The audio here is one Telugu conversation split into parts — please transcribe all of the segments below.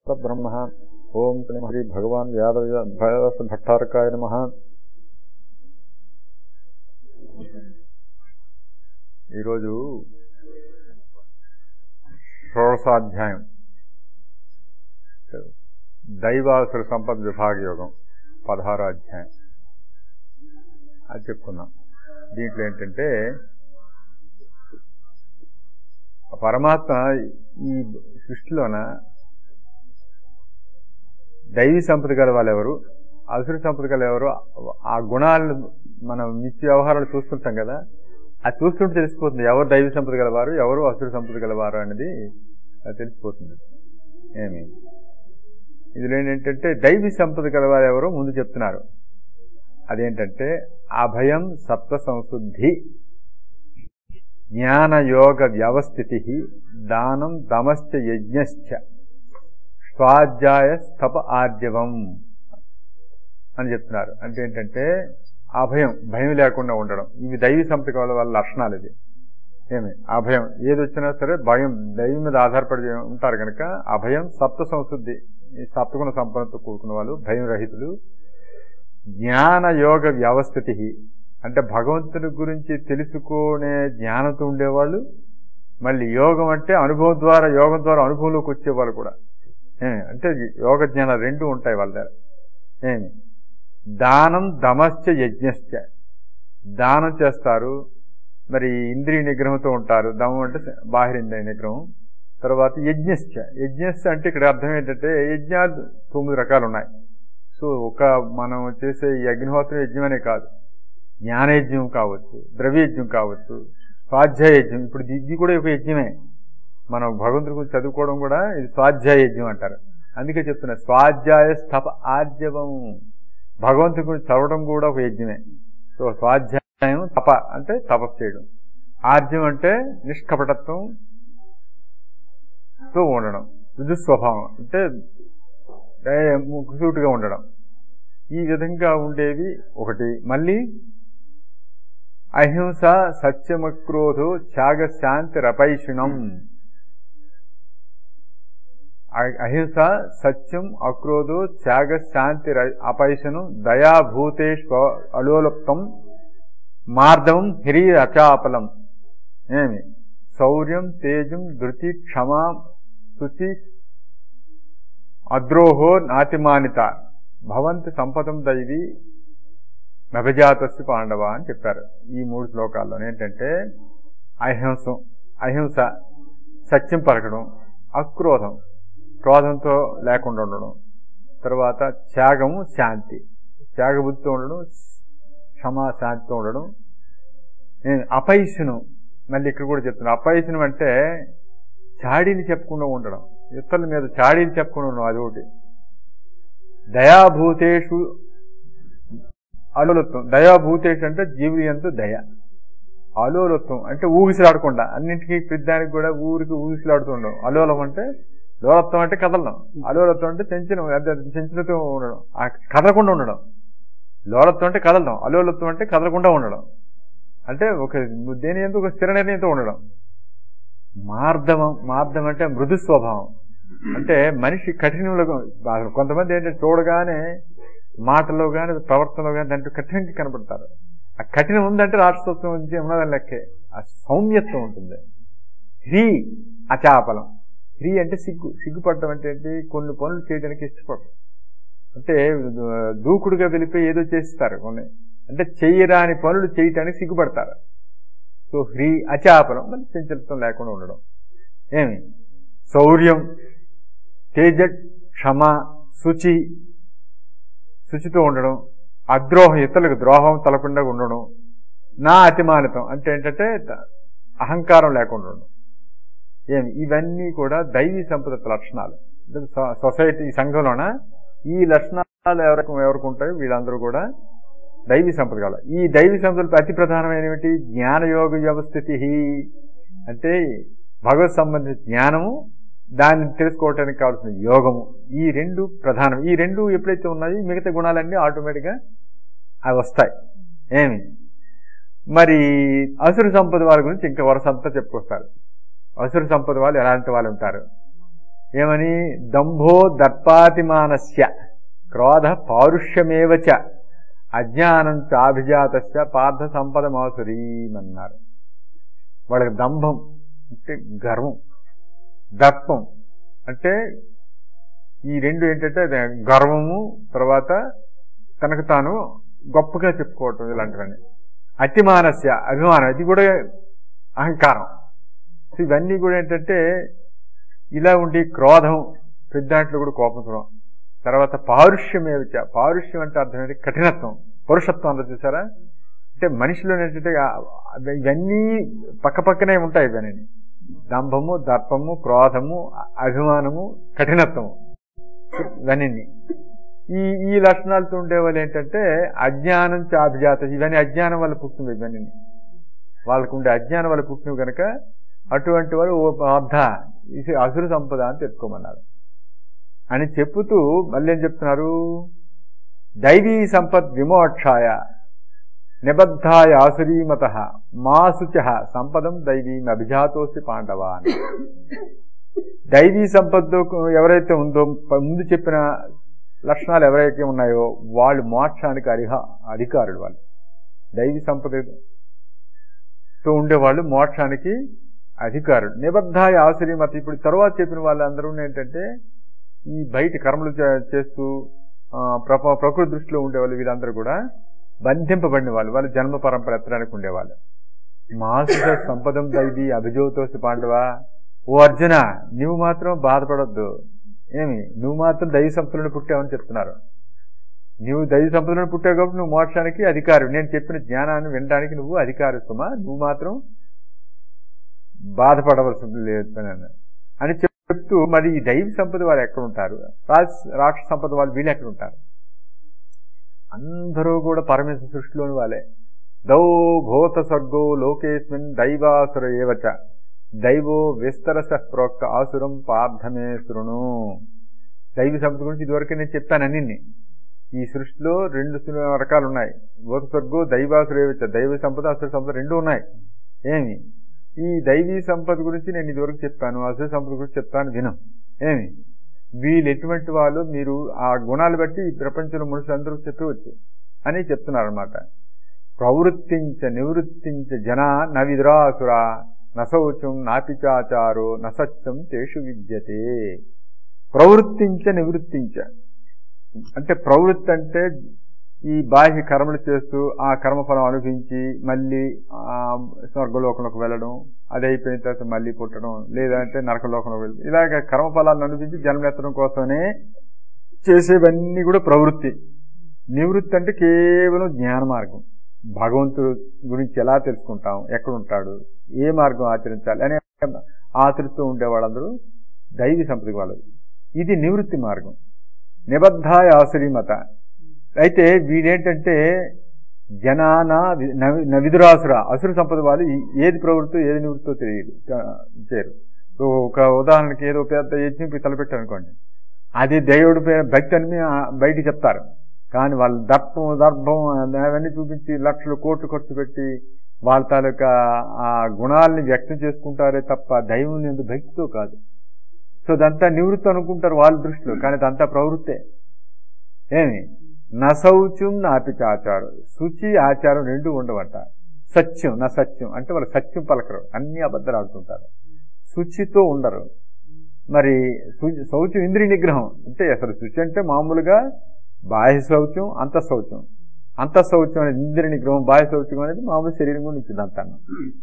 బ్రహ్మ ఓం హరి భగవాన్ యాదవ భయవస భట్టారకాయ నమ ఈరోజు షోడశాధ్యాయం దైవాసుర సంపద విభాగ యోగం పదహారో అధ్యాయం అది చెప్పుకున్నాం దీంట్లో ఏంటంటే పరమాత్మ ఈ సృష్టిలోన దైవీ సంపద గల వాళ్ళు ఎవరు అసురు సంపద గల ఎవరు ఆ గుణాలను మనం నిత్య వ్యవహారాలు చూస్తుంటాం కదా అది చూస్తుంటే తెలిసిపోతుంది ఎవరు దైవీ సంపద గలవారు ఎవరు అసురు సంపద గలవారు అనేది తెలిసిపోతుంది ఏమి ఇందులో ఏంటంటే దైవీ సంపద గలవారు ఎవరో ముందు చెప్తున్నారు అదేంటంటే అభయం సత్వ సంశుద్ధి జ్ఞానయోగ వ్యవస్థితి దానం దమశ్చ యజ్ఞశ్చ స్వాధ్యాయ స్థప ఆర్జవం అని చెప్తున్నారు అంటే ఏంటంటే అభయం భయం లేకుండా ఉండడం ఇవి దైవీ సంపద వాళ్ళ లక్షణాలు ఇది ఏమి అభయం ఏది వచ్చినా సరే భయం దైవం మీద ఆధారపడి ఉంటారు కనుక అభయం సప్త సంశుద్ధి ఈ సప్తగుణ సంపన్నతో కూడుకున్న వాళ్ళు భయం రహితులు జ్ఞాన యోగ వ్యవస్థితి అంటే భగవంతుని గురించి తెలుసుకునే జ్ఞానంతో ఉండేవాళ్ళు మళ్ళీ యోగం అంటే అనుభవం ద్వారా యోగం ద్వారా అనుభవంలోకి వచ్చేవాళ్ళు కూడా అంటే యోగ జ్ఞానం రెండు ఉంటాయి వాళ్ళ దగ్గర ఏమి దానం దమశ్చ యజ్ఞశ్చ దానం చేస్తారు మరి ఇంద్రియ నిగ్రహంతో ఉంటారు దమం అంటే బాహిరింద్రియ నిగ్రహం తర్వాత యజ్ఞశ్చ యజ్ఞశ్చ అంటే ఇక్కడ అర్థం ఏంటంటే యజ్ఞాలు తొమ్మిది రకాలు ఉన్నాయి సో ఒక మనం చేసే ఈ అగ్నిహోత్రం యజ్ఞమనే కాదు జ్ఞానయజ్ఞం కావచ్చు ద్రవ్యయజ్ఞం కావచ్చు స్వాధ్యాయ యజ్ఞం ఇప్పుడు ఇది కూడా ఒక యజ్ఞమే మనం భగవంతుడి గురించి చదువుకోవడం కూడా ఇది స్వాధ్యాయ యజ్ఞం అంటారు అందుకే చెప్తున్నా స్వాధ్యాయ స్థప ఆర్జవం భగవంతుడి గురించి చదవడం కూడా ఒక యజ్ఞమే సో స్వాధ్యాయం తప అంటే తపస్సు చేయడం ఆర్జం అంటే నిష్కపటత్వం తో ఉండడం రుజు స్వభావం అంటే ముక్కుసూటుగా ఉండడం ఈ విధంగా ఉండేవి ఒకటి మళ్ళీ అహింస సత్యమక్రోధో త్యాగ శాంతి రపైషిణం అహింస సత్యం అక్రోధో త్యాగ శాంతి అపైషణం దయాభూతేష్వ అలోలుప్తం మార్దవం హిరి అచాపలం ఏమి శౌర్యం తేజం ధృతి క్షమా శుచి అద్రోహో నాతిమానిత భవంతి సంపదం దైవి నభజాతస్సు పాండవ అని చెప్పారు ఈ మూడు శ్లోకాల్లో ఏంటంటే అహింసం అహింస సత్యం పలకడం అక్రోధం క్రోధంతో లేకుండా ఉండడం తర్వాత త్యాగము శాంతి త్యాగబుద్ధితో ఉండడం క్షమా శాంతితో ఉండడం అపైశనం మళ్ళీ ఇక్కడ కూడా చెప్తున్నాను అపైశనం అంటే చాడీని చెప్పకుండా ఉండడం ఇతరుల మీద చాడీని చెప్పకుండా ఉండడం అదొకటి దయాభూతేషు అలోలత్వం దయాభూతేషు అంటే జీవుడి ఎంతో దయ అలోలత్వం అంటే ఊగిసిలాడకుండా అన్నింటికీ ప్రతిదానికి కూడా ఊరికి ఊగిసిలాడుతూ ఉండడం అలోలం అంటే లోలత్వం అంటే కదలడం అలోలత్వం అంటే చెంచడం చెంచలతో ఉండడం కదలకుండా ఉండడం లోలత్వం అంటే కదలడం అలోలత్వం అంటే కదలకుండా ఉండడం అంటే ఒక దేని ఎందుకు ఒక స్థిర నిర్ణయంతో ఉండడం మార్ధవం మార్ధం అంటే మృదు స్వభావం అంటే మనిషి కఠినంలో కొంతమంది ఏంటంటే చూడగానే మాటలో కానీ ప్రవర్తనలో కానీ దాంట్లో కఠినంగా కనపడతారు ఆ కఠినం ఉందంటే రాష్ట్రత్వం నుంచి ఉన్నదని లెక్కే ఆ సౌమ్యత్వం ఉంటుంది హ్రీ అచాపలం హ్రీ అంటే సిగ్గు సిగ్గుపడటం అంటే ఏంటి కొన్ని పనులు చేయడానికి ఇష్టపడటం అంటే దూకుడుగా వెళ్ళిపోయి ఏదో చేస్తారు కొన్ని అంటే చెయ్యరాని పనులు చేయటానికి సిగ్గుపడతారు సో హ్రీ అచాపలం మళ్ళీ చంచలత్వం లేకుండా ఉండడం ఏమి శౌర్యం తేజ క్షమ శుచి శుచితో ఉండడం అద్రోహం ఇతరులకు ద్రోహం తలకుండా ఉండడం నా అతిమానితం అంటే ఏంటంటే అహంకారం లేకుండా ఉండడం ఏమి ఇవన్నీ కూడా దైవీ సంపద లక్షణాలు సొసైటీ సంఘంలోన ఈ లక్షణాలు ఎవరికి ఎవరికి ఉంటాయో వీళ్ళందరూ కూడా దైవీ సంపద కావాలి ఈ దైవీ సంపదలు అతి ప్రధానమైనవి జ్ఞానయోగ వ్యవస్థితి అంటే భగవత్ సంబంధించిన జ్ఞానము దాన్ని తెలుసుకోవటానికి కావాల్సిన యోగము ఈ రెండు ప్రధానం ఈ రెండు ఎప్పుడైతే ఉన్నాయో మిగతా గుణాలన్నీ ఆటోమేటిక్గా అవి వస్తాయి ఏమి మరి అసురు సంపద వాళ్ళ గురించి ఇంకా వరుస అంతా చెప్పుకొస్తారు అసురు సంపద వాళ్ళు ఎలాంటి వాళ్ళు ఉంటారు ఏమని దంభో దర్పాతిమానస్య క్రోధ పారుష్యమేవచ అజ్ఞానం చాభిజాతస్య పార్థ సంపదమాసురీమన్నారు వాళ్ళకి దంభం అంటే గర్వం దర్పం అంటే ఈ రెండు ఏంటంటే అదే గర్వము తర్వాత తనకు తాను గొప్పగా చెప్పుకోవటం ఇలాంటివన్నీ అతిమానస్య అభిమానం ఇది కూడా అహంకారం సో ఇవన్నీ కూడా ఏంటంటే ఇలా ఉండి క్రోధం పెద్దాంట్లో కూడా కోపం తర్వాత పారుష్యం ఏమిచ పారుష్యం అంటే అర్థం ఏంటి కఠినత్వం పరుషత్వం అన్నది చూసారా అంటే మనిషిలో ఏంటంటే ఆ- ఇవన్నీ పక్క పక్కనే ఉంటాయి ఇవన్నీ దంభము దర్పము క్రోధము అ- అభిమానము కఠినత్వము ఇవన్నీ ఈ ఈ లక్షణాలతో ఉండేవాళ్ళు ఏంటంటే అజ్ఞానం చాభిజాత ఇవన్నీ అజ్ఞానం వల్ల పుట్టినవి ఇవన్నీ వాళ్ళకు ఉండే అజ్ఞానం వల్ల పుట్టినవి కనుక అటువంటి వారు ఓ అర్ధ ఇది అసురు సంపద అని తెలుసుకోమన్నారు అని చెప్పుతూ మళ్ళీ ఏం చెప్తున్నారు దైవీ సంపద్ విమోక్షాయ నిబద్ధాయ ఆసురీమత మాసుచ సంపదం దైవీం అభిజాతోసి పాండవ అని దైవీ సంపద ఎవరైతే ఉందో ప- ముందు చెప్పిన లక్షణాలు ఎవరైతే ఉన్నాయో వాళ్ళు మోక్షానికి అరిహ అధికారులు వాళ్ళు దైవీ సంపదతో ఉండేవాళ్ళు మోక్షానికి అధికారులు నిబద్ధాయ ఆశ్రయమత ఇప్పుడు తర్వాత చెప్పిన వాళ్ళందరూ ఏంటంటే ఈ బయట కర్మలు చే- చేస్తూ ఆ, ప్రప- ప్రకృతి దృష్టిలో ఉండేవాళ్ళు వీళ్ళందరూ కూడా బంధింపబడిన వాళ్ళు వాళ్ళు జన్మ పరంపర ఎత్తడానికి ఉండేవాళ్ళు మాసుక సంపదం దైది అభిజోతోసి పాండవ ఓ అర్జున నువ్వు మాత్రం బాధపడొద్దు ఏమి నువ్వు మాత్రం దైవ సంపదలను పుట్టావని చెప్తున్నారు నువ్వు దైవ సంపదలను పుట్టావు కాబట్టి నువ్వు మోక్షానికి అధికారి నేను చెప్పిన జ్ఞానాన్ని వినడానికి నువ్వు అధికారి సుమా నువ్వు మాత్రం బాధపడవలసి లేదు అని అని చెప్తూ మరి ఈ దైవ సంపద వాళ్ళు ఎక్కడ ఉంటారు రాక్ష రాక్షస సంపద వాళ్ళు వీళ్ళు ఎక్కడ ఉంటారు అందరూ కూడా పరమేశ్వర సృష్టిలోని వాళ్ళే దౌ భూత స్వర్గో లోకేస్మిన్ దైవాసుర ఏవచ దైవో విస్తరస ప్రోక్త ఆసురం పార్థమే శృణు దైవ సంపద గురించి ఇదివరకు నేను చెప్పాను అన్ని ఈ సృష్టిలో రెండు సు- రకాలు ఉన్నాయి భూత స్వర్గో దైవాసుర ఏవచ దైవ సంపద అసుర సంపద రెండు ఉన్నాయి ఏమి ఈ దైవీ సంపద గురించి నేను ఇదివరకు చెప్పాను అసుర సంపద గురించి చెప్తాను వినం ఏమి వీళ్ళు ఎటువంటి వాళ్ళు మీరు ఆ గుణాలు బట్టి ఈ ప్రపంచంలో మనుషులందరూ చెప్పవచ్చు అని చెప్తున్నారు అనమాట ప్రవృత్తించ నివృత్తించ జన నవిదురాసుర నశౌచం నాపిచాచారో నసత్యం తేషు విద్యతే ప్రవృత్తించ నివృత్తించ అంటే ప్రవృత్తి అంటే ఈ బాహ్య కర్మలు చేస్తూ ఆ కర్మఫలం అనుభవించి మళ్ళీ ఆ స్వర్గలోకంలోకి వెళ్ళడం అది అయిపోయిన తర్వాత మళ్ళీ పుట్టడం లేదంటే నరకలోకంలోకి వెళ్ళడం ఇలాగ కర్మఫలాలను అనుభవించి జన్మెత్తడం కోసమే చేసేవన్నీ కూడా ప్రవృత్తి నివృత్తి అంటే కేవలం జ్ఞాన మార్గం భగవంతుడు గురించి ఎలా తెలుసుకుంటాం ఎక్కడ ఉంటాడు ఏ మార్గం ఆచరించాలి అనే ఆచరిస్తూ ఉండే వాళ్ళందరూ దైవీ సంపద వాళ్ళు ఇది నివృత్తి మార్గం నిబద్ధాయ ఆశ్రీమత అయితే వీడేంటంటే జనాన వి- నవి- నవిదురాసుర అసుర సంపద వాళ్ళు ఈ- ఏది ప్రవృత్తో ఏది నివృత్తో తెలియదు ఆ, చేయరు సో ఒక ఉదాహరణకి ఏదో పెద్ద యజ్ఞం తలపెట్టారు అనుకోండి అది దేవుడి పే- భక్తి అని ఆ బయటికి చెప్తారు కానీ వాళ్ళు దర్పం దర్భం అవన్నీ చూపించి లక్షలు కోట్లు ఖర్చు పెట్టి వాళ్ళ తాలూకా ఆ గుణాలని వ్యక్తం చేసుకుంటారే తప్ప దైవం ఎందుకు భక్తితో కాదు సో ఇదంతా నివృత్తి అనుకుంటారు వాళ్ళ దృష్టిలో కానీ అదంతా ప్రవృత్తే ఏమి నశౌచం నాపిక ఆచారం శుచి ఆచారం రెండు ఉండవట సత్యం నా సత్యం అంటే వాళ్ళు సత్యం పలకరు అన్ని అబద్ధాలు ఆడుతుంటారు శుచితో ఉండరు మరి శు- శౌచం ఇంద్రియ నిగ్రహం అంటే అసలు శుచి అంటే మామూలుగా బాహ్య శౌచం అంత శౌచం అంత శౌచం అనేది ఇంద్రియ నిగ్రహం బాహ్య శౌచం అనేది మామూలు శరీరం గురించి ఇదంతాను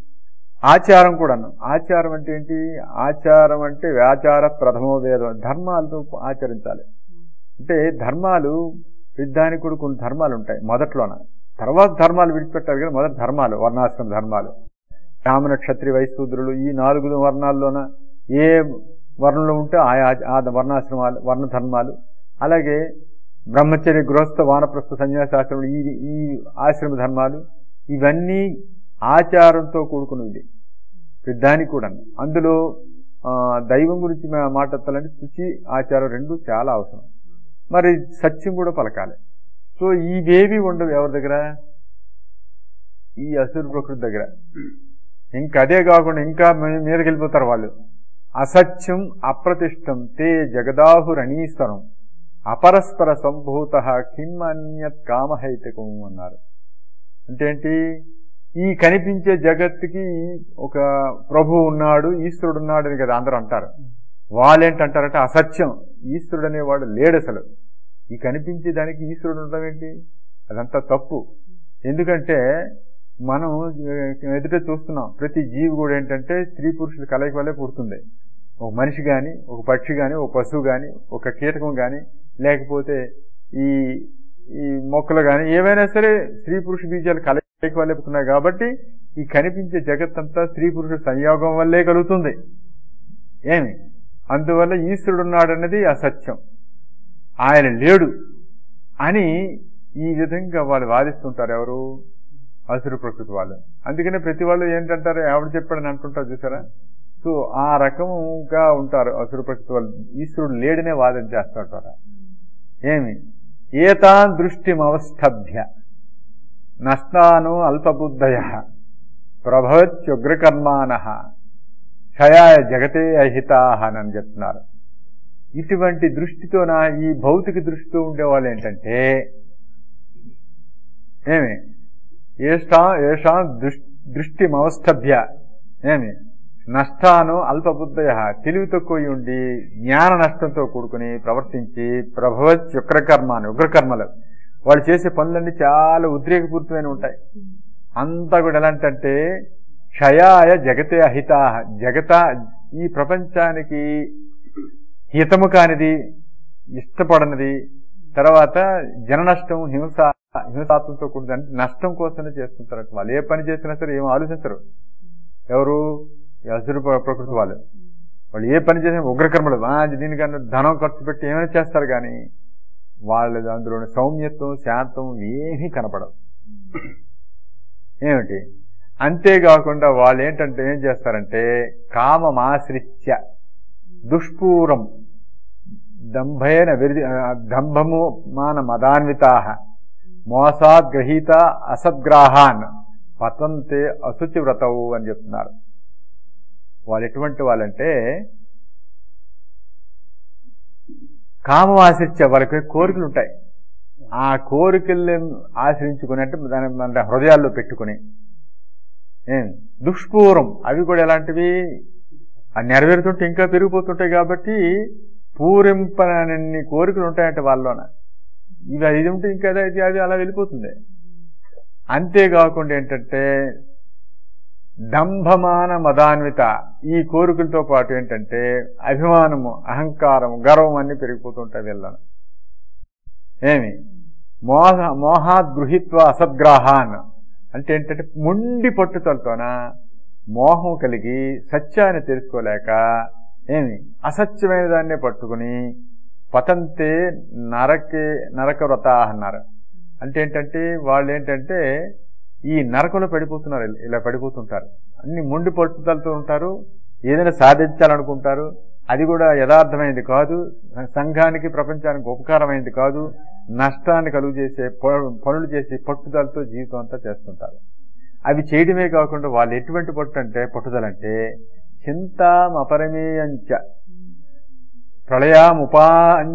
ఆచారం కూడాను ఆచారం అంటే ఏంటి ఆచారం అంటే వ్యాచార ప్రథమో వేదం ధర్మాలతో ఆచరించాలి అంటే ధర్మాలు యుద్ధానికి కూడా కొన్ని ధర్మాలు ఉంటాయి మొదట్లోన తర్వాత ధర్మాలు విడిచిపెట్టారు కానీ మొదటి ధర్మాలు వర్ణాశ్రమ ధర్మాలు బ్రాహ్మణ క్షత్రియ వైశూద్రులు ఈ నాలుగు వర్ణాల్లోన ఏ వర్ణంలో ఉంటే ఆయా ఆ వర్ణాశ్రమాలు వర్ణ ధర్మాలు అలాగే బ్రహ్మచర్య గృహస్థ వానప్రస్థ సన్యాసాశ్రమాలు ఈ ఈ ఆశ్రమ ధర్మాలు ఇవన్నీ ఆచారంతో కూడుకున్నది యుద్ధానికి కూడా అందులో ఆ, దైవం గురించి మా- మాట్లాడాలంటే శుచి ఆచారం రెండు చాలా అవసరం మరి సత్యం కూడా పలకాలి సో ఇవేవి ఉండవు ఎవరి దగ్గర ఈ అసురు ప్రకృతి దగ్గర ఇంకా అదే కాకుండా ఇంకా మీ- మీదకి వెళ్ళిపోతారు వాళ్ళు అసత్యం అప్రతిష్టం తే జగదాహురణీశ్వరం అపరస్పర సంభూత కిమ్మన్యత్ కామహైతకం అన్నారు అంటే ఏంటి ఈ కనిపించే జగత్తుకి ఒక ప్రభు ఉన్నాడు ఈశ్వరుడు ఉన్నాడు అని కదా అందరూ అంటారు వాళ్ళేంటంటారంటే అసత్యం ఈశ్వరుడు అనేవాడు లేడు అసలు ఈ కనిపించే దానికి ఈశ్వరుడు ఉండడం ఏంటి అదంతా తప్పు ఎందుకంటే మనం ఎదుట చూస్తున్నాం ప్రతి జీవి కూడా ఏంటంటే స్త్రీ పురుషుల కలయిక వల్లే పుడుతుంది ఒక మనిషి కానీ ఒక పక్షి కానీ ఒక పశువు కానీ ఒక కీటకం కానీ లేకపోతే ఈ ఈ మొక్కలు కానీ ఏవైనా సరే స్త్రీ పురుష బీజాలు కలయిక వల్లే పుట్టున్నాయి కాబట్టి ఈ కనిపించే జగత్తంతా స్త్రీ పురుష సంయోగం వల్లే కలుగుతుంది ఏమి అందువల్ల ఈశ్వరుడు ఉన్నాడన్నది అసత్యం ఆయన లేడు అని ఈ విధంగా వాళ్ళు వాదిస్తుంటారు ఎవరు అసురు ప్రకృతి వాళ్ళు అందుకనే ప్రతి వాళ్ళు ఏంటంటారు ఎవడు చెప్పాడని అంటుంటారు చూసారా సో ఆ రకముగా ఉంటారు అసురు ప్రకృతి వాళ్ళు ఈశ్వరుడు లేడనే వాదన చేస్తుంటారు ఏమి ఏతాన్ దృష్టిమవస్థభ్య నష్టాను అల్పబుద్ధయ ప్రభవత్యుగ్రకర్మాణ క్షయాయ జగతే అహితాహ అని చెప్తున్నారు ఇటువంటి దృష్టితోన ఈ భౌతిక దృష్టితో ఉండేవాళ్ళు ఏంటంటే ఏమి ఏషా ఏషా దృష్టి మవస్థభ్య ఏమి నష్టాను అల్పబుద్ధయ తెలివి తక్కువ ఉండి జ్ఞాన నష్టంతో కూడుకుని ప్రవర్తించి ప్రభవత్ ఉగ్రకర్మాన్ని ఉగ్రకర్మలు వాళ్ళు చేసే పనులన్నీ చాలా ఉద్రేకపూరితమైన ఉంటాయి అంతా కూడా ఎలాంటంటే క్షయాయ జగతే అహిత జగత ఈ ప్రపంచానికి హితము కానిది ఇష్టపడనిది తర్వాత జన నష్టం హింస హింసాత్మతో కూడిన నష్టం కోసమే చేస్తుంటారు వాళ్ళు ఏ పని చేసినా సరే ఏం ఆలోచించరు ఎవరు అసురు ప్రకృతి వాళ్ళు వాళ్ళు ఏ పని చేసినా ఉగ్రకర్మలు దీనికన్నా ధనం ఖర్చు పెట్టి ఏమైనా చేస్తారు కానీ వాళ్ళ అందులో సౌమ్యత్వం శాంతం ఏమీ కనపడవు ఏమిటి అంతేకాకుండా వాళ్ళు ఏంటంటే ఏం చేస్తారంటే కామమాశ్రిత్య దుష్పూరం దంభేన విరి దంభము మాన మదాన్వితా మోసాద్గ్రహీత అసద్గ్రాహాన్ పతంతే అశుచి వ్రతవు అని చెప్తున్నారు వాళ్ళు ఎటువంటి వాళ్ళంటే కామం ఆశ్రించే వాళ్ళకి కోరికలు ఉంటాయి ఆ కోరికల్ని ఆశ్రయించుకుని అంటే దాని మన హృదయాల్లో పెట్టుకుని ఏం దుష్పూరం అవి కూడా ఎలాంటివి ఆ నెరవేరుతుంటే ఇంకా పెరిగిపోతుంటాయి కాబట్టి పూరింపనన్ని కోరికలు ఉంటాయంటే వాళ్ళలోన ఇవి ఇది ఉంటే ఇంకా అది అది అలా వెళ్ళిపోతుంది అంతేకాకుండా ఏంటంటే దంభమాన మదాన్విత ఈ కోరికలతో పాటు ఏంటంటే అభిమానము అహంకారము గర్వం అన్ని పెరిగిపోతుంటాయి వీళ్ళను ఏమి మోహ మోహాద్ గృహిత్వ అసద్గ్రాహాన్ అంటే ఏంటంటే మొండి పట్టుదలతోన మోహం కలిగి సత్యాన్ని తెలుసుకోలేక ఏమి అసత్యమైన దాన్నే పట్టుకుని పతంతే నరకే నరక వ్రత అన్నారు అంటే ఏంటంటే వాళ్ళు ఏంటంటే ఈ నరకంలో పడిపోతున్నారు ఇలా పడిపోతుంటారు అన్ని మొండి పట్టుదలతో ఉంటారు ఏదైనా సాధించాలనుకుంటారు అది కూడా యథార్థమైనది కాదు సంఘానికి ప్రపంచానికి ఉపకారమైనది కాదు నష్టాన్ని కలుగు చేసే పనులు చేసే పట్టుదలతో జీవితం అంతా చేస్తుంటారు అవి చేయడమే కాకుండా వాళ్ళు ఎటువంటి పట్టు అంటే పట్టుదలంటే చింతామపరమేయంచ ప్రళయాముపా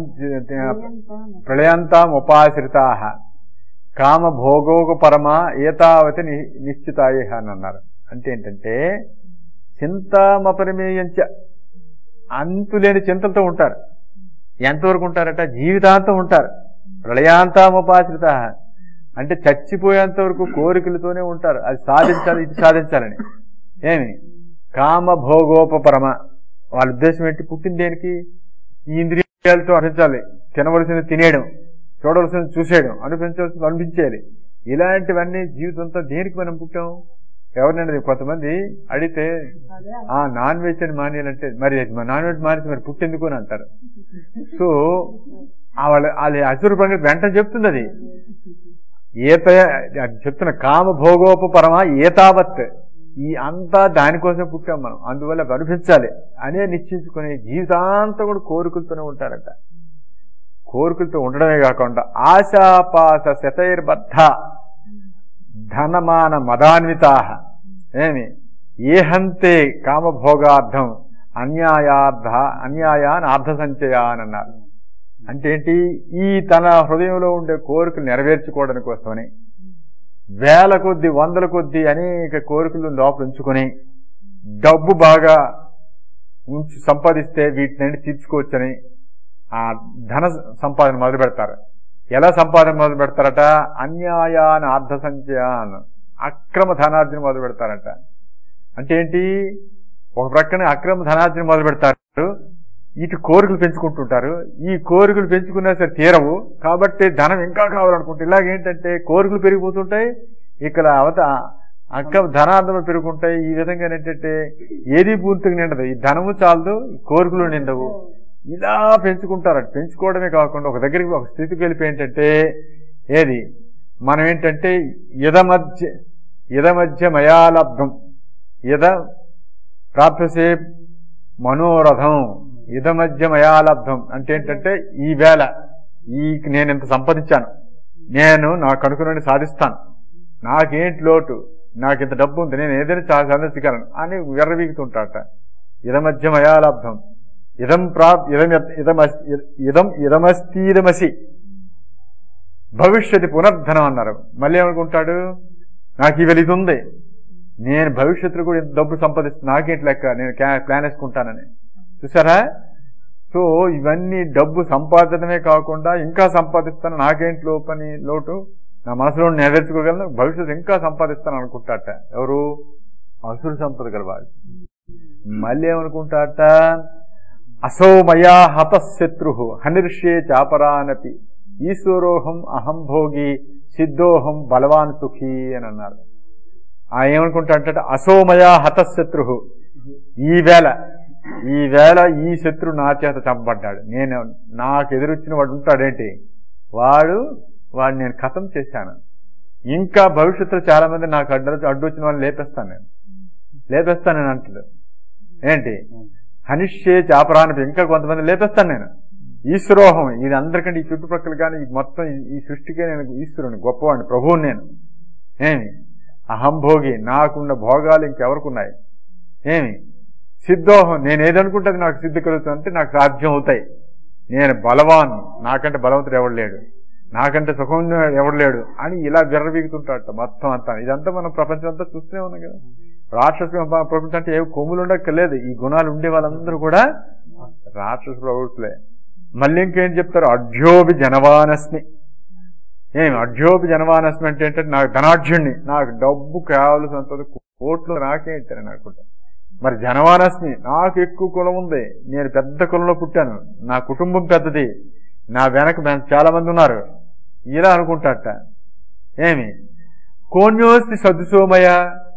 ప్రళయాంతాముపాశ్రితా కామ భోగోగ పరమ ఏతావతి నిశ్చితాయ అని అన్నారు అంటే ఏంటంటే చింతామపరిమేయంచ అంతులేని చింతలతో ఉంటారు ఎంతవరకు ఉంటారట జీవితాంతం ఉంటారు ప్రళయాంతాముపాశ్రిత అంటే చచ్చిపోయేంత వరకు కోరికలతోనే ఉంటారు అది సాధించాలి ఇది సాధించాలని ఏమి కామ భోగోపరమ వాళ్ళ ఉద్దేశం ఏంటి పుట్టిన దేనికి ఈ ఇంద్రియాలతో అనిపించాలి తినవలసింది తినేయడం చూడవలసింది చూసేయడం అనిపించవలసింది అనిపించేయాలి ఇలాంటివన్నీ జీవితంతో దేనికి మనం పుట్టాం ఎవరినైనా కొంతమంది అడిగితే ఆ నాన్ వెజ్ అని మానేయాలంటే మరి నాన్ వెజ్ మానేసి మరి పుట్టెందుకు అని అంటారు సో వాళ్ళ వాళ్ళ అసురూపంగా వెంటనే చెప్తుంది అది ఏత చెప్తున్న కామ భోగోపరమ ఏతావత్ ఈ అంతా దానికోసం పుట్టాం మనం అందువల్ల కనిపించాలి అనే నిశ్చయించుకుని జీవితాంతం కూడా కోరికలతోనే ఉంటారట కోరికలతో ఉండడమే కాకుండా ఆశాపాస శతైర్బద్ధ ధనమాన మదాన్వితా ఏమి ఏహంతే కామభోగార్థం అన్యాయార్థ అన్యాయాన్ అర్థ సంచయ అని అన్నారు అంటే ఏంటి ఈ తన హృదయంలో ఉండే కోరికలు నెరవేర్చుకోవడానికి కోసమని వేల కొద్ది వందల కొద్ది అనేక కోరికలు లోపల ఉంచుకొని డబ్బు బాగా ఉంచి సంపాదిస్తే వీటిని తీర్చుకోవచ్చని ఆ ధన సంపాదన మొదలు పెడతారు ఎలా సంపాదన మొదలు పెడతారట అన్యాయాన అర్ధ సంచయాన్ అక్రమ ధనార్జన మొదలు పెడతారట అంటే ఏంటి ఒక ప్రక్కన అక్రమ ధనార్జన మొదలు పెడతారు ఇటు కోరికలు పెంచుకుంటుంటారు ఈ కోరికలు పెంచుకున్నా సరే తీరవు కాబట్టి ధనం ఇంకా కావాలనుకుంటే ఇలాగేంటంటే కోరికలు పెరిగిపోతుంటాయి ఇక్కడ అవత అక్క ధనార్థములు పెరుగుంటాయి ఈ విధంగా ఏంటంటే ఏది పూర్తిగా నిండదు ఈ ధనము చాలదు ఈ కోరికలు నిండవు ఇలా పెంచుకుంటారు అటు పెంచుకోవడమే కాకుండా ఒక దగ్గరికి ఒక స్థితికి వెళ్ళిపోయి ఏంటంటే ఏది మనం ఏంటంటే ఇదమధ్య ఇదమధ్య మయాలబ్ధం ఇద ప్రాప్యసే మనోరథం ఇదమధ్య మయాలబ్ధం అంటే ఏంటంటే ఈ వేళ ఈ నేను ఇంత సంపాదించాను నేను నాకు అనుకున్నది సాధిస్తాను నాకేంటి లోటు నాకు ఇంత డబ్బు ఉంది నేను ఏదైనా చాలా సాధించగలను అని విర్రవీగుతుంటాట ఇదమధ్య మయాలబ్ధం ఇదం ప్రా ఇదం ఇదం ఇదం ఇదమస్తీదమసి భవిష్యత్తు పునర్ధనం అన్నారు మళ్ళీ ఏమనుకుంటాడు నాకు ఇవాళ ఇది ఉంది నేను భవిష్యత్తులో కూడా ఇంత డబ్బు సంపాదిస్తాను నాకేంటి లెక్క నేను ప్లాన్ వేసుకుంటానని చూసారా సో ఇవన్నీ డబ్బు సంపాదించడమే కాకుండా ఇంకా సంపాదిస్తాను నాకేంటి లోపని లోటు నా మనసులో నెరవేర్చుకోగలను భవిష్యత్తు ఇంకా సంపాదిస్తాను అనుకుంటాట ఎవరు అసురు సంపద గలవాడు మళ్ళీ ఏమనుకుంటాట అసౌమయా హతశత్రు హనిర్షే చాపరానపి ఈశ్వరోహం అహం భోగి సిద్ధోహం బలవాన్ సుఖీ అని అన్నారు ఆ ఏమనుకుంటాడంటే అసోమయా హతశత్రు ఈ వేళ ఈ వేళ ఈ శత్రు నా చేత చంపబడ్డాడు నేను నాకు ఎదురొచ్చిన వాడు ఉంటాడేంటి వాడు వాడిని నేను ఖతం చేశాను ఇంకా భవిష్యత్తులో చాలా మంది నాకు అడ్డు అడ్డు వచ్చిన వాళ్ళని లేపేస్తాను నేను లేపేస్తాను నేను అంటాడు ఏంటి హనిష్యే చాపరాని ఇంకా కొంతమంది లేపేస్తాను నేను ఈశ్వరోహం ఇది అందరికంటే ఈ చుట్టుపక్కల కానీ మొత్తం ఈ సృష్టికే నేను ఈశ్వరుని గొప్పవాడిని ప్రభువుని నేను ఏమి అహంభోగి నాకున్న భోగాలు ఇంకెవరికున్నాయి ఏమి సిద్ధోహం నేను ఏదనుకుంటే నాకు సిద్ధి కలుగుతుందంటే నాకు సాధ్యం అవుతాయి నేను బలవాన్ నాకంటే బలవంతుడు ఎవడు లేడు నాకంటే సుఖం ఎవడు లేడు అని ఇలా విర్రవీగుతుంటాడట మొత్తం అంతా ఇదంతా మనం ప్రపంచం అంతా చూస్తూనే ఉన్నాం కదా రాక్షస ప్రపంచం అంటే ఏ కొమ్ములు ఉండక్కర్లేదు ఈ గుణాలు ఉండే వాళ్ళందరూ కూడా రాక్షస ప్రవృత్తులే మళ్ళీ ఇంకేం చెప్తారు అఢ్యోభి జనవానస్మి ఏమి అఢ్యోభి జనవానస్మి అంటే ఏంటంటే నాకు ధనాఢ్యుణ్ణి నాకు డబ్బు కావలసినంత కోట్లు నాకే ఇచ్చారని అనుకుంటా మరి జనవానస్మి నాకు ఎక్కువ కులం ఉంది నేను పెద్ద కులంలో పుట్టాను నా కుటుంబం పెద్దది నా వెనక చాలా మంది ఉన్నారు ఇలా అనుకుంటాట ఏమి కోన్యోస్తి సదుసోమయ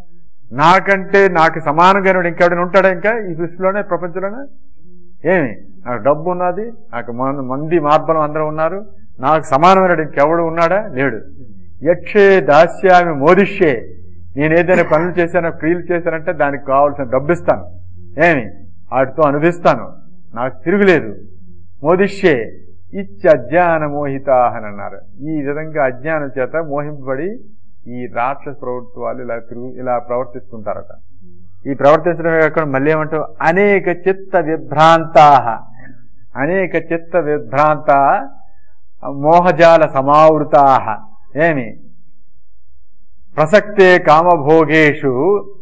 నాకంటే నాకు సమానంగా ఇంకెవడైనా ఉంటాడా ఇంకా ఈ సృష్టిలోనే ప్రపంచంలోనే ఏమి నాకు డబ్బు ఉన్నది నాకు మంది మార్బలం అందరూ ఉన్నారు నాకు సమానమైన ఇంకెవడు ఉన్నాడా లేడు యక్షే దాస్యామి మోదిష్యే నేను ఏదైనా పనులు చేశానో క్రియలు చేశానంటే దానికి కావాల్సిన డబ్బు ఇస్తాను ఏమి వాటితో అనుభవిస్తాను నాకు తిరుగులేదు మోదిష్యే ఇచ్చి అజ్ఞాన మోహితాహని అన్నారు ఈ విధంగా అజ్ఞానం చేత మోహింపబడి ఈ రాక్షస ప్రభుత్వాలు ఇలా తిరుగు ఇలా ప్రవర్తిస్తుంటారట ఈ ప్రవర్తించడమే కాకుండా మళ్ళీ ఏమంటావు అనేక చిత్త విభ్రాంతా అనేక చిత్త విభ్రాంత మోహజాల సమావృతా ఏమి ప్రసక్తే కామభోగేషు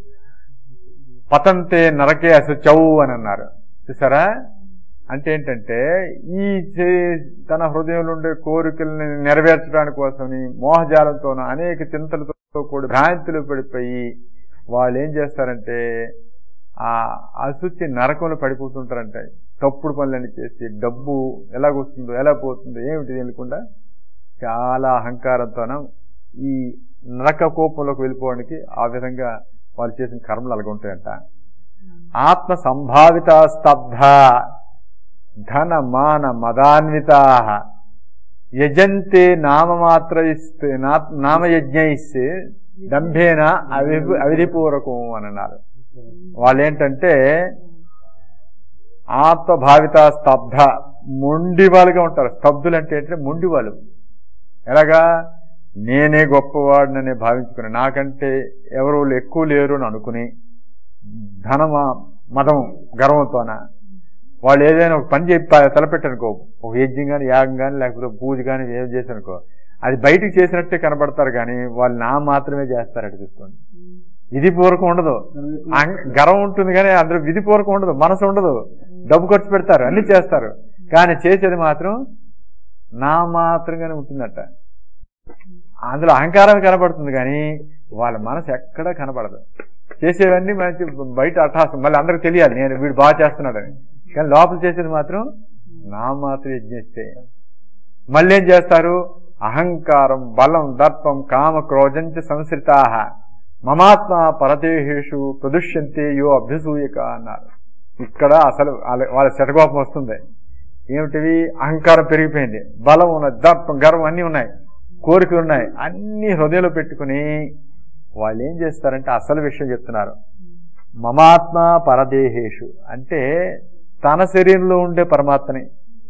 పతంతే నరకే అశుచౌ అని అన్నారు చూసారా అంటే ఏంటంటే ఈ తన హృదయంలో ఉండే కోరికల్ని నెరవేర్చడానికి కోసమని మోహజాలంతోనూ అనేక చింతలతో కూడి భ్రాంతులు పడిపోయి వాళ్ళు ఏం చేస్తారంటే ఆ అశుచి నరకంలో పడిపోతుంటారంటే తప్పుడు పనులన్నీ చేసి డబ్బు ఎలాగొస్తుందో ఎలా పోతుందో ఏమిటి తెలియకుండా చాలా అహంకారంతోన ఈ నరక కోపంలోకి వెళ్ళిపోవడానికి ఆ విధంగా వాళ్ళు చేసిన కర్మలు అలాగుంటాయంట ఆత్మ సంభావిత స్తబ్ధ ధన మాన మదాన్వితా యజంతే నామమాత్ర ఇస్తే నామయజ్ఞయిస్తే దంభేన అవి అవిధిపూర్వకం అని అన్నారు వాళ్ళేంటంటే ఆత్మభావిత స్తబ్ధ మొండి వాళ్ళుగా ఉంటారు స్తబ్దులు అంటే ఏంటంటే మొండి వాళ్ళు ఎలాగా నేనే గొప్పవాడినని భావించుకుని నాకంటే ఎవరు ఎక్కువ లేరు అని అనుకుని ధన మదం గర్వంతోన వాళ్ళు ఏదైనా ఒక పని చెప్పి ప- తలపెట్టనుకో ఒక యజ్ఞం కానీ యాగం కానీ లేకపోతే పూజ కానీ ఏం చేశానుకో అది బయటికి చేసినట్టే కనబడతారు కానీ వాళ్ళు నా మాత్రమే చేస్తారట చూసుకోండి విధిపూర్వకం ఉండదు అహం- గర్వం ఉంటుంది కానీ అందులో విధిపూర్వకం ఉండదు మనసు ఉండదు డబ్బు ఖర్చు పెడతారు అన్ని చేస్తారు కానీ చేసేది మాత్రం నా మాత్రంగానే ఉంటుందట అందులో అహంకారం కనబడుతుంది కానీ వాళ్ళ మనసు ఎక్కడా కనబడదు చేసేవన్నీ మంచి బయట అట్టాసం మళ్ళీ అందరికి తెలియాలి నేను వీడు బాగా చేస్తున్నాడని కానీ లోపల చేసేది మాత్రం నా మాత్రం యజ్ఞిస్తే మళ్ళీ ఏం చేస్తారు అహంకారం బలం దర్పం కామ క్రోధంచ సంశ్రితా మమాత్మ పరదేహేషు ప్రదుష్యంతే యో అభ్యసూయక అన్నారు ఇక్కడ అసలు వాళ్ళ- వాళ్ళ శటకోపం వస్తుంది ఏమిటివి అహంకారం పెరిగిపోయింది బలం ఉన్నది దర్పం గర్వం అన్నీ ఉన్నాయి కోరికలు ఉన్నాయి అన్ని హృదయంలో పెట్టుకుని వాళ్ళు ఏం చేస్తారంటే అసలు విషయం చెప్తున్నారు మమాత్మ పరదేహేషు అంటే తన శరీరంలో ఉండే పరమాత్మని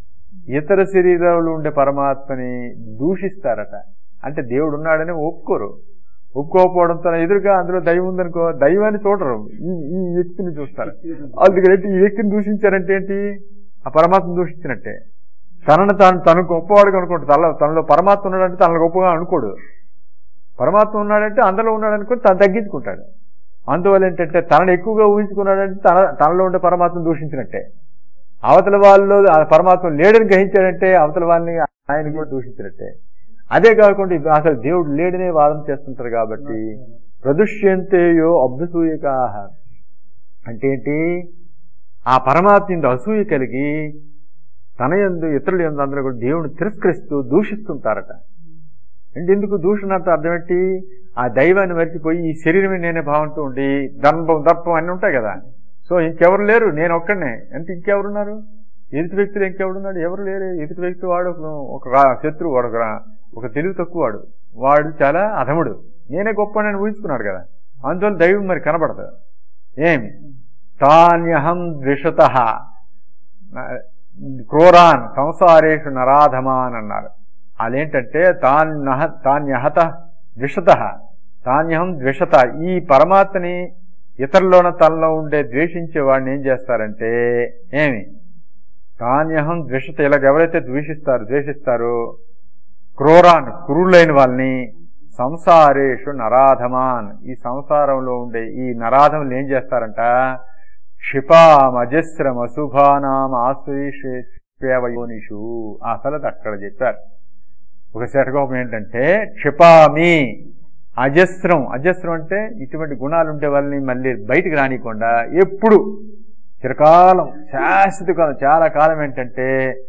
ఇతర శరీరంలో ఉండే పరమాత్మని దూషిస్తారట అంటే దేవుడు ఉన్నాడని ఒప్పుకోరు ఒప్పుకోకపోవడంతో ఎదురుగా అందులో దైవం ఉందనుకో దైవాన్ని చూడరు ఈ ఈ వ్యక్తిని చూస్తారు అందుకని ఈ వ్యక్తిని దూషించారంటే ఏంటి ఆ పరమాత్మ దూషించినట్టే తనను తాను తను గొప్పవాడు అనుకోడు తనలో తనలో పరమాత్మ ఉన్నాడంటే తనలో గొప్పగా అనుకోడు పరమాత్మ ఉన్నాడంటే అందులో ఉన్నాడు అనుకుని తను తగ్గించుకుంటాడు అందువల్ల ఏంటంటే తనను ఎక్కువగా ఊహించుకున్నాడంటే తన తనలో ఉండే పరమాత్మను దూషించినట్టే అవతల వాళ్ళలో ఆ పరమాత్మ లేడని గ్రహించాడంటే అవతల వాళ్ళని ఆయన కూడా దూషించినట్టే అదే కాకుండా ఇప్పుడు అసలు దేవుడు లేడనే వాదన చేస్తుంటారు కాబట్టి ప్రదుష్యంతేయో అభ్యసూయకాహ అంటే ఏంటి ఆ పరమాత్మ ఇందు అసూయ కలిగి తన ఎందు ఇతరుల ఎందు అందరూ కూడా దేవుడిని తిరస్కరిస్తూ దూషిస్తుంటారట అంటే ఎందుకు దూషణ అంటే అర్థం ఏంటి ఆ దైవాన్ని మర్చిపోయి ఈ శరీరమే నేనే భావంతో ఉండి దర్భం దర్పం అన్నీ ఉంటాయి కదా సో ఇంకెవరు లేరు నేను ఒక్కడనే అంటే ఇంకెవరున్నారు ఎదుటి వ్యక్తులు ఇంకెవరున్నాడు ఎవరు లేరు ఎదుటి వ్యక్తి వాడు ఒక- ఒక రా- శత్రువు వాడు ఒక రా- ఒక తెలివి తక్కువ వాడు వాడు చాలా అధముడు నేనే గొప్ప నేను ఊహించుకున్నాడు కదా అందువల్ల దైవం మరి కనబడదు ఏమి తాన్యహం ద్విషత క్రూరాన్ సంసారేషు నరాధమాన్ అన్నారు అదేంటంటే తాన్యహ తాన్యహత ద్విషత తాన్యహం ద్విషత ఈ పరమాత్మని ఇతరులోన తనలో ఉండే ద్వేషించే వాడిని ఏం చేస్తారంటే ఏమి తాన్యహం ద్విషత ఇలాగ ఎవరైతే ద్వేషిస్తారు ద్వేషిస్తారో క్రూరాన్ క్రూరులైన వాళ్ళని సంసారేషు నరాధమాన్ ఈ సంసారంలో ఉండే ఈ నరాధములు ఏం చేస్తారంట క్షిపామజస్రం అశుభానాం ఆశ్రయేషు అసలు అక్కడ చెప్పారు ఒక శటకోపం ఏంటంటే క్షిపామి అజస్రం అజస్రం అంటే ఇటువంటి గుణాలు ఉండే వాళ్ళని మళ్ళీ బయటికి రానియకుండా ఎప్పుడు చిరకాలం శాశ్వత కాలం చాలా కాలం ఏంటంటే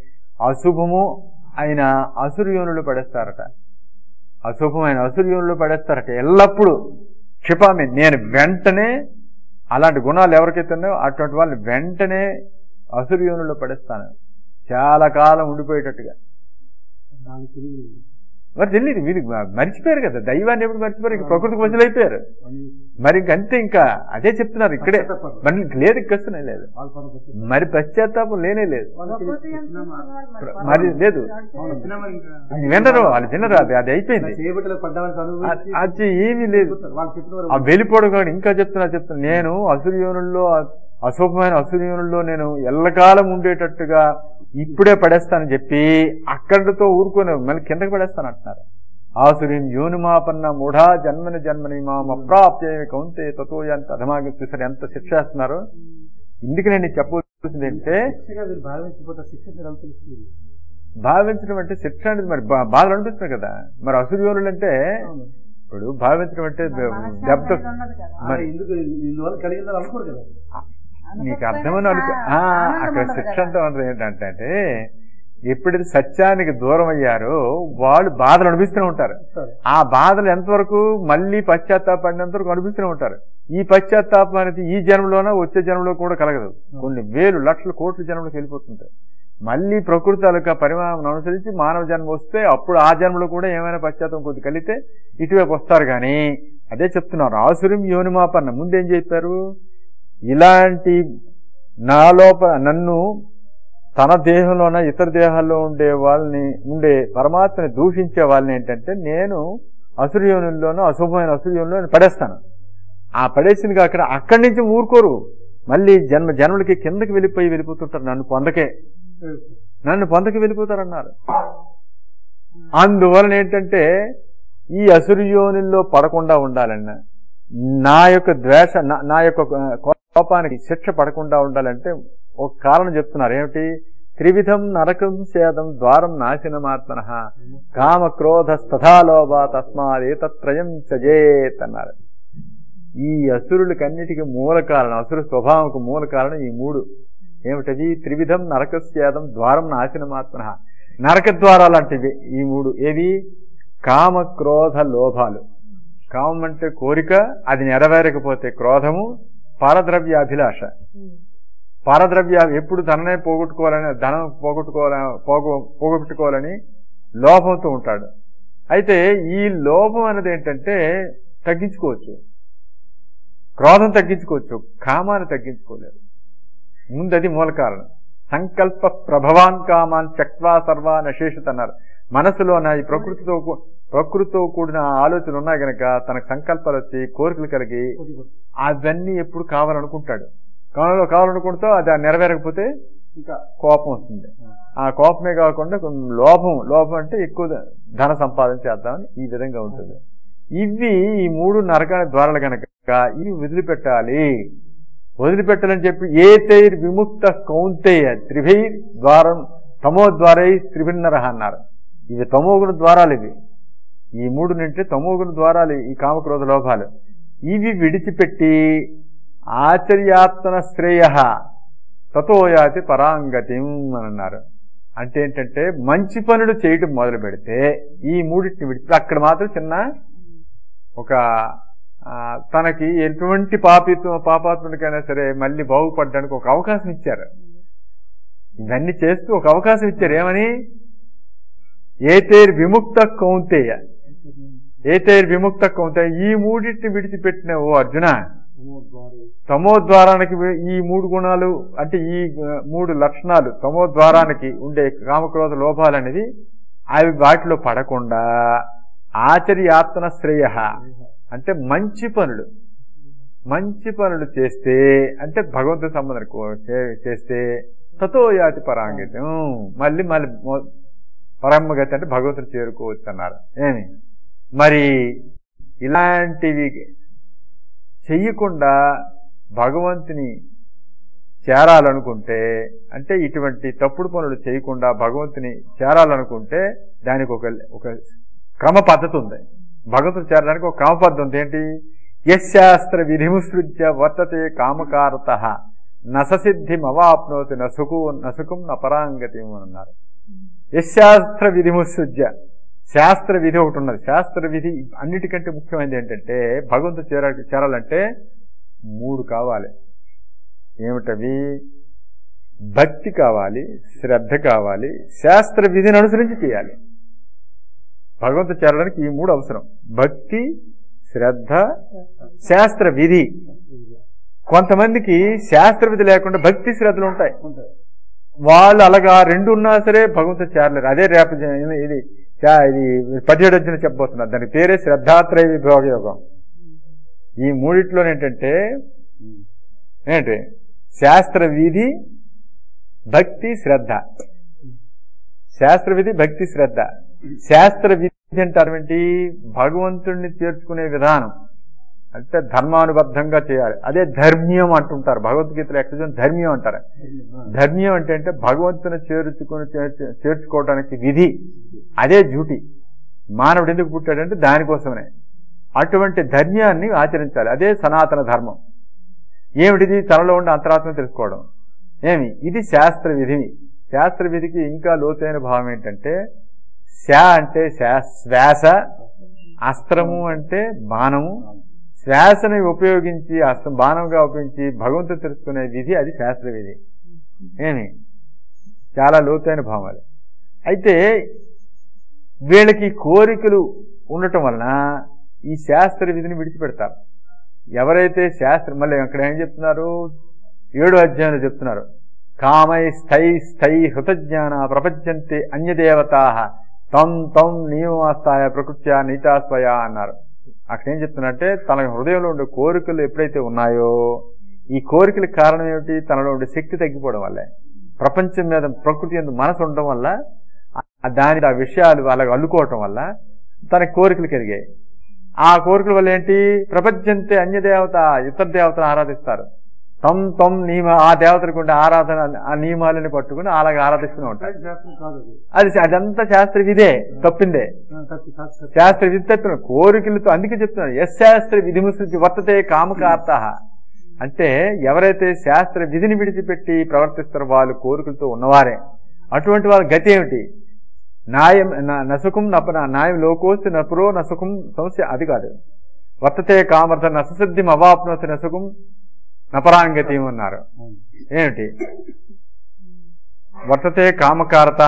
అశుభము అయిన అసుర్యోనులు పడేస్తారట అశుభమైన అసుర్యోనులు పడేస్తారట ఎల్లప్పుడూ క్షిపామి నేను వెంటనే అలాంటి గుణాలు ఎవరికైతే ఉన్నాయో అటువంటి వాళ్ళు వెంటనే అసుర్యోనులో పడేస్తాను చాలా కాలం ఉండిపోయేటట్టుగా దానికి తెలియదు. మరి తెలియదు వీళ్ళు మర్చిపోయారు కదా దైవాన్ని ఎప్పుడు మర్చిపోయారు ఇంక ప్రకృతికి వదిలైపోయారు మరి ఇంకంతే ఇంకా అదే చెప్తున్నారు ఇక్కడే మరి ఇంక లేదు ఇంకొస్తున్నాయి లేదు వాళ్ళ పనులు వచ్చి. మరి పశ్చాత్తాపం లేనే లేదు వాళ్ళకి ప్రకృతి ఎంత చిన్నమా- చూస్తున్నారు మరి లేదు. అవును, చిన్నమా ఇంకా. అది వినరు వాళ్ళు వినరు అది అది అయిపోయింది చేయబట్టలు పడ్డామని అది- అది ఏమీ లేదు వాళ్ళు చెప్పిన ఆ వెళ్ళిపోవడం కానీ ఇంకా చెప్తున్నా చెప్తున్నా నేను అసుర్యోనుల్లో అశుభమైన అసుర్యోనుల్లో నేను ఎల్లకాలం ఉండేటట్టుగా ఇప్పుడే పడేస్తానని చెప్పి అక్కడితో ఊరుకొని మళ్ళీ కిందకి పడేస్తాను అంటున్నారు ఆసురీం యోనుమాపన్న మూఢా జన్మని జన్మని మామ అప్రాప్య కౌంతే తత్వయాంత అధమాగి చూసారు ఎంత శిక్ష వేస్తున్నారో ఇందుకు నేను చెప్పవలసింది ఏంటంటే శిక్షగా వీళ్ళు భావించిపోతే శిక్ష ఎలా తెలుస్తుంది భావించడం అంటే శిక్ష అనేది మరి బా- బాధలు అనిపిస్తుంది కదా మరి అసుర్యోనులు అంటే అవును. ఇప్పుడు భావించడం అంటే మనశ్శాంతి దెబ్బ అనేది ఉండదు కదా. ఆ, ఎందుకు ఇందువల్ల కలిగిందని అనుకోరు కదా నీకు అనుకోకపోయినా అర్థమని అనుకో ఆ, ఆనందం అక్కడ ఉండదు శిక్ష కదా. అంటే ఉన్నది ఏంటంటే అంటే ఎప్పుడైతే సత్యానికి దూరం అయ్యారో వాళ్ళు బాధలు అనిపిస్తూనే ఉంటారు సరే. ఆ బాధలు ఎంతవరకు మళ్ళీ పశ్చాత్తాపడినంత వరకు అనిపిస్తూనే ఉంటారు ఈ పశ్చాత్తాపం అనేది ఈ జన్మలోనే వచ్చే జన్మలో కూడా కలగదు కొన్ని వేలు లక్షల కోట్ల జన్మలకు వెళ్ళిపోతుంటాయి మళ్ళీ ప్రకృతి తాలూకా పరిమాణం అనుసరించి మానవ జన్మ వస్తే అప్పుడు ఆ జన్మలో కూడా ఏమైనా పశ్చాత్తాపం కొద్ది కలిగితే ఇటువైపు వస్తారు కానీ అదే చెప్తున్నారు ఆసురం యోనిమాపన్న ముందేం చెప్పారు ఇలాంటి నాలోప నన్ను తన దేహంలోన ఇతర దేహాల్లో ఉండే వాళ్ళని ఉండే పరమాత్మని దూషించే వాళ్ళని ఏంటంటే నేను అసుర్యోనుల్లోనూ అశుభమైన అసుర్యోనులో పడేస్తాను ఆ పడేసింది కాక అక్కడి నుంచి ఊరుకోరు మళ్ళీ జన్మ జన్మలకి కిందకి వెళ్ళిపోయి వెళ్ళిపోతుంటారు నన్ను పొందకే నన్ను పొందకి వెళ్ళిపోతారన్నారు అందువలన ఏంటంటే ఈ అసురుయోనిల్లో పడకుండా ఉండాలన్న నా యొక్క ద్వేష నా- నా యొక్క కోపానికి శిక్ష పడకుండా ఉండాలంటే ఒక కారణం చెప్తున్నారు ఏమిటి త్రివిధం నరకం సేదం ద్వారం నాశనమాత్మన కామ క్రోధ స్థథాలోభ తస్మాదేతత్రయం సజేత్ అన్నారు ఈ అసురులకన్నిటికీ మూల కారణం అసురు స్వభావంకు మూల కారణం ఈ మూడు ఏమిటది త్రివిధం నరకస్యాదం ద్వారం నాశనమాత్మన నరక ద్వారాలు లాంటివి ఈ మూడు ఏవి కామ క్రోధ లోభాలు కామం అంటే కోరిక అది నెరవేరకపోతే క్రోధము పరద్రవ్య అభిలాష పరద్రవ్య ఎప్పుడు ధననే పోగొట్టుకోవాలని ధనం పోగొట్టుకోవాలని పోగొ పోగొట్టుకోవాలని లోభంతో ఉంటాడు అయితే ఈ లోభం అనేది ఏంటంటే తగ్గించుకోవచ్చు క్రోధం తగ్గించుకోవచ్చు కామాన్ని తగ్గించుకోలేరు ముందు అది మూల కారణం సంకల్ప ప్రభవాన్ కామాన్ చక్వా సర్వా నశేషత అన్నారు మనసులో నా ఈ ప్రకృతితో కూ- ప్రకృతితో కూడిన ఆలోచనలు ఉన్నాయి గనక తనకు సంకల్పాలు వచ్చి కోరికలు కలిగి అవన్నీ ఎప్పుడు కావాలనుకుంటాడు కావాలో కావాలనుకుంటూ అది నెరవేరకపోతే ఇంకా కోపం వస్తుంది ఆ కోపమే కాకుండా కొంచెం లోభం లోభం అంటే ఎక్కువ ధన సంపాదన చేద్దామని ఈ విధంగా ఉంటుంది ఇవి ఈ మూడు నరకాల ద్వారాలు కనుక ఇవి వదిలిపెట్టాలి వదిలిపెట్టాలని చెప్పి ఏ తైర్ విముక్త కౌంతేయ త్రిభైర్ ద్వారం తమో ద్వారై త్రిభిన్నర అన్నారు ఇవి తమోగుణ ద్వారాలు ఇవి ఈ మూడు నుండి తమోగుణ ద్వారాలు ఈ కామక్రోధ లోభాలు ఇవి విడిచిపెట్టి ఆచర్యాత్మన శ్రేయ తతోయాతి పరాంగతిం అని అన్నారు అంటే ఏంటంటే మంచి పనులు చేయటం మొదలు పెడితే ఈ మూడింటిని విడిచి అక్కడ మాత్రం చిన్న ఒక ఆ, తనకి ఎటువంటి పాపిత్వ పాపాత్ముడికైనా సరే మళ్ళీ బాగుపడడానికి ఒక అవకాశం ఇచ్చారు ఇవన్నీ చేస్తూ ఒక అవకాశం ఇచ్చారు ఏమని ఏతేర్ విముక్త కౌంతేయ ఏతేర్ విముక్త కౌంతేయ ఈ మూడింటిని విడిచిపెట్టిన ఓ అర్జున తమో ద్వారానికి వే- ఈ మూడు గుణాలు అంటే ఈ ఆ, మూడు లక్షణాలు తమో ద్వారానికి ఉండే కామక్రోధ లోపాలు అనేది అవి వాటిలో పడకుండా ఆచర్యాత్మన శ్రేయ అంటే మంచి పనులు మంచి పనులు చేస్తే అంటే భగవంతుడి సంబంధం కో- చే- చేస్తే తతో యాతి పరాంగితం మళ్ళీ మళ్ళీ మొ- పరమగతి అంటే భగవంతుడు చేరుకోవచ్చు అన్నారు ఏమి మరి ఇలాంటివి చెయ్యకుండా భగవంతుని చేరాలనుకుంటే అంటే ఇటువంటి తప్పుడు పనులు చేయకుండా భగవంతుని చేరాలనుకుంటే దానికి ఒక ఒక క్రమ పద్ధతి ఉంది భగవంతుడు చేరడానికి ఒక క్రమ పద్ధతి ఉంది ఏంటి యశాస్త్ర విధిముసృజ్య వర్తతే కామకారత నససిద్ధిం అవాప్నోతి నసుకు నసుకం నపరాంగతి అని అన్నారు యశాస్త్ర విధిముసృజ్య శాస్త్ర విధి ఒకటి ఉన్నది శాస్త్ర విధి అన్నిటికంటే ముఖ్యమైనది ఏంటంటే భగవంతుడు చేర చేరాలంటే మూడు కావాలి ఏమిటవి భక్తి కావాలి శ్రద్ధ కావాలి శాస్త్ర విధిని అనుసరించి చేయాలి భగవంతుడు చేరడానికి ఈ మూడు అవసరం భక్తి శ్రద్ధ శాస్త్ర విధి కొంతమందికి శాస్త్ర విధి లేకుండా భక్తి శ్రద్ధలు ఉంటాయి ఉంటాయి వాళ్ళు అలాగా రెండు ఉన్నా సరే భగవంతుడు చేరలేరు అదే రేపు జ- ఇది చా- ఇది పదిహేడు వచ్చిన చెప్పబోతున్నారు దాని పేరే శ్రద్ధాత్రయ విభోగ యోగం ఈ మూడిట్లో ఏంటంటే ఏంటి శాస్త్ర విధి భక్తి శ్రద్ధ శాస్త్ర విధి భక్తి శ్రద్ధ శాస్త్ర విధి అంటారు ఏంటి భగవంతుణ్ణి చేర్చుకునే విధానం అంటే ధర్మానుబద్ధంగా చేయాలి అదే ధర్మ్యం అంటుంటారు భగవద్గీతలో ఎక్కడ ధర్మ్యం అంటారు ధర్మ్యం అంటే అంటే భగవంతుని చేర్చుకుని చేర్చు- చేర్చుకోవడానికి విధి అదే డ్యూటీ మానవుడు ఎందుకు పుట్టాడంటే దానికోసమే అటువంటి ధర్మ్యాన్ని ఆచరించాలి అదే సనాతన ధర్మం ఏమిటిది తనలో ఉండే అంతరాత్మ తెలుసుకోవడం ఏమి ఇది శాస్త్ర విధి శాస్త్ర విధికి ఇంకా లోతైన భావం ఏంటంటే శా అంటే శా- శ్వాస అస్త్రము అంటే బాణము శ్వాసని ఉపయోగించి అస్త్రం బాణంగా ఉపయోగించి భగవంతుడు తెలుసుకునే విధి అది శాస్త్ర విధి ఏమి చాలా లోతైన భావాలు అయితే వీళ్ళకి కోరికలు ఉండటం వలన ఈ శాస్త్ర విధిని విడిచిపెడతారు ఎవరైతే శాస్త్రం మళ్ళీ అక్కడ ఏం చెప్తున్నారు ఏడో అధ్యాయంలో చెప్తున్నారు కామై స్థై స్థై హృతజ్ఞాన ప్రపంచంతే అన్యదేవతా తం తం నియమాస్తాయ ప్రకృత్యా నీతాస్వయ అన్నారు అక్కడ ఏం చెప్తున్నారంటే తన హృదయంలో ఉండే కోరికలు ఎప్పుడైతే ఉన్నాయో ఈ కోరికలకు కారణం ఏమిటి తనలో ఉండే శక్తి తగ్గిపోవడం వల్లే ప్రపంచం మీద ప్రకృతి ఎందు మనసు ఉండడం వల్ల ఆ దాని ఆ విషయాలు అలాగ అల్లుకోవటం వల్ల తన కోరికలు కలిగాయి ఆ కోరికల వల్ల ఏంటి ప్రపంచంతే అన్య దేవత ఇతర దేవతను ఆరాధిస్తారు తమ్ తమ్ నియమ ఆ దేవతలకు ఉండే ఆరాధన ఆ నియమాలని పట్టుకుని అలాగే ఆరాధిస్తూనే ఉంటారు అది శాస్త్రం కాదు అది అది అదంతా శాస్త్ర విధే తప్పిందే ఆ, తప్పు శాస్త్రం శాస్త్ర విధి తప్పిన కోరికలతో అందుకే చెప్తున్నాను ఎస్ శాస్త్ర విధి ముసృతి వర్తతే కామకార్త అంటే ఎవరైతే శాస్త్ర విధిని విడిచిపెట్టి ప్రవర్తిస్తారో వాళ్ళు కోరికలతో ఉన్నవారే అటువంటి వాళ్ళ గతి ఏమిటి న్యాయం న- నసుకం నప న్యాయం లోకోస్తి నపురో నసుకం సమస్య అది కాదు వర్తతే కామర్థ నససిద్ధిం అవాప్నోతి నసుకం నపరాంగతి అన్నారు అవును. ఏమిటి వర్తతే కామకారత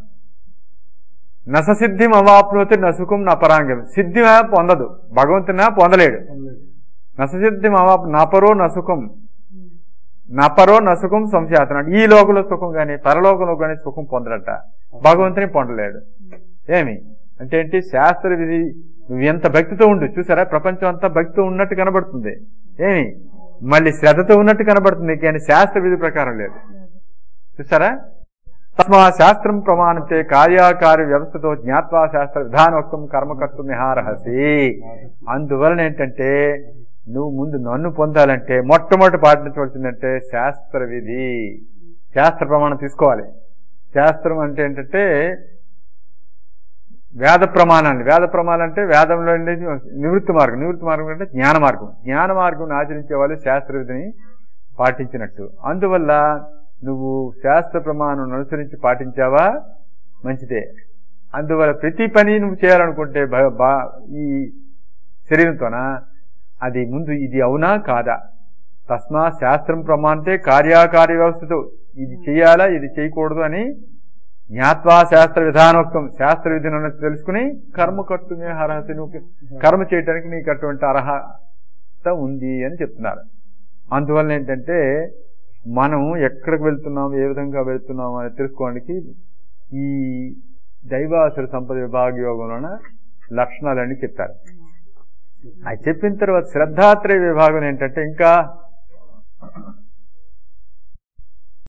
నససిద్ధిం అవాప్నోతి నసుకం నపరాంగం సిద్ధి పొందదు భగవంతున పొందలేడు అవును. నససిద్ధిం అవాప్ నపరో నసుకం నపరో నసుకం సంశాతనాడు ఈ లోకంలో సుఖం గాని పరలోకంలో గాని సుఖం పొందడట భగవంతుని పొందలేడు ఏమి అంటే ఏంటి శాస్త్ర విధి నువ్వు ఎంత భక్తితో ఉండు చూసారా ప్రపంచం అంతా భక్తితో ఉన్నట్టు కనబడుతుంది ఏమి మళ్ళీ శ్రద్ధతో ఉన్నట్టు కనబడుతుంది కానీ శాస్త్ర విధి ప్రకారం లేదు చూసారా తస్మా శాస్త్రం ప్రమాణంతే కార్యాకార్య వ్యవస్థతో జ్ఞాత్వా శాస్త్ర విధానోక్తం కర్మకర్తం నిహారహసి అందువలన ఏంటంటే నువ్వు ముందు నన్ను పొందాలంటే మొట్టమొదటి పాటించవలసిందంటే శాస్త్ర విధి శాస్త్ర ప్రమాణం తీసుకోవాలి శాస్త్రం అంటే ఏంటంటే వేద ప్రమాణాన్ని వేద ప్రమాణం అంటే వేదంలో ఉండేది నివృత్తి మార్గం నివృత్తి మార్గం అంటే జ్ఞాన మార్గం జ్ఞాన మార్గం ఆచరించే వాళ్ళు శాస్త్ర విధిని పాటించినట్టు అందువల్ల నువ్వు శాస్త్ర ప్రమాణం అనుసరించి పాటించావా మంచిదే అందువల్ల ప్రతి పని నువ్వు చేయాలనుకుంటే భ- బా- ఈ శరీరంతోన అది ముందు ఇది అవునా కాదా తస్మా శాస్త్రం ప్రమాణతే కార్యాకార్య వ్యవస్థతో ఇది చేయాలా ఇది చేయకూడదు అని జ్ఞాత్వా శాస్త్ర విధానోక్తం శాస్త్ర విధిని అన్నది తెలుసుకుని కర్మ కట్టుమే అర్హత నువ్వు కర్మ చేయడానికి నీకు అటువంటి అర్హత ఉంది అని చెప్తున్నారు అందువల్ల ఏంటంటే మనం ఎక్కడికి వెళ్తున్నాం ఏ విధంగా వెళ్తున్నాం అని తెలుసుకోవడానికి ఈ దైవాసుర సంపద విభాగ యోగంలోన లక్షణాలన్నీ చెప్పారు అది చెప్పిన తర్వాత శ్రద్ధాత్రయ విభాగం ఏంటంటే ఇంకా